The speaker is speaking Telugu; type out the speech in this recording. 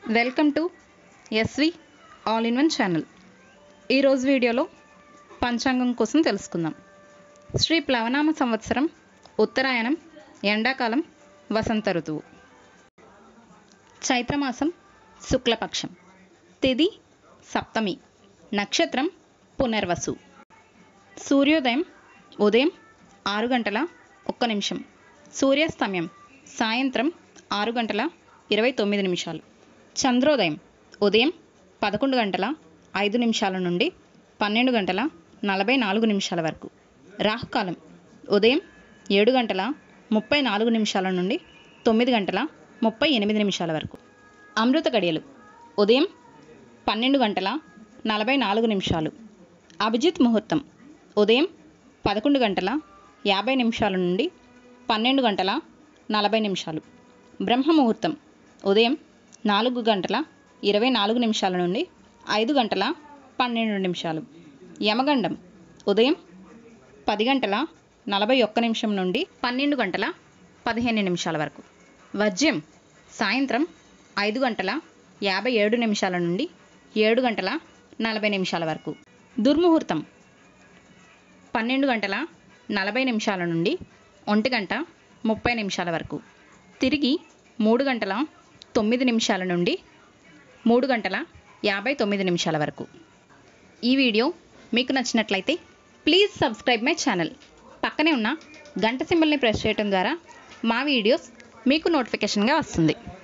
welcome to SV all in one channel ఈరోజు వీడియోలో పంచాంగం కోసం తెలుసుకుందాం శ్రీ ప్లవనామ సంవత్సరం ఉత్తరాయణం ఎండాకాలం వసంత ఋతువు చైత్రమాసం శుక్లపక్షం తిది సప్తమి నక్షత్రం పునర్వసు సూర్యోదయం ఉదయం ఆరు గంటల ఒక్క నిమిషం సూర్యాస్తమయం సాయంత్రం ఆరు గంటల ఇరవై తొమ్మిది నిమిషాలు చంద్రోదయం ఉదయం పదకొండు గంటల ఐదు నిమిషాల నుండి పన్నెండు గంటల నలభై నాలుగు నిమిషాల వరకు రాహుకాలం ఉదయం ఏడు గంటల ముప్పై నాలుగు నిమిషాల నుండి తొమ్మిది గంటల ముప్పై ఎనిమిది నిమిషాల వరకు అమృత గడియలు ఉదయం పన్నెండు గంటల నలభై నాలుగు నిమిషాలు అభిజిత్ ముహూర్తం ఉదయం పదకొండు గంటల యాభై నిమిషాల నుండి పన్నెండు గంటల నలభై నిమిషాలు బ్రహ్మ ముహూర్తం ఉదయం నాలుగు గంటల ఇరవై నాలుగు నిమిషాల నుండి ఐదు గంటల పన్నెండు నిమిషాలు యమగండం ఉదయం పది గంటల నలభై ఒక్క నిమిషం నుండి పన్నెండు గంటల పదిహేను నిమిషాల వరకు వజ్యం సాయంత్రం ఐదు గంటల యాభై ఏడు నిమిషాల నుండి ఏడు గంటల నలభై నిమిషాల వరకు దుర్ముహూర్తం పన్నెండు గంటల నలభై నిమిషాల నుండి ఒంటి గంట ముప్పై నిమిషాల వరకు తిరిగి మూడు గంటల తొమ్మిది నిమిషాల నుండి మూడు గంటల యాభై తొమ్మిది నిమిషాల వరకు ఈ వీడియో మీకు నచ్చినట్లయితే ప్లీజ్ సబ్స్క్రైబ్ మై ఛానల్ పక్కనే ఉన్న గంట సింబల్ని ప్రెస్ చేయడం ద్వారా మా వీడియోస్ మీకు నోటిఫికేషన్గా వస్తుంది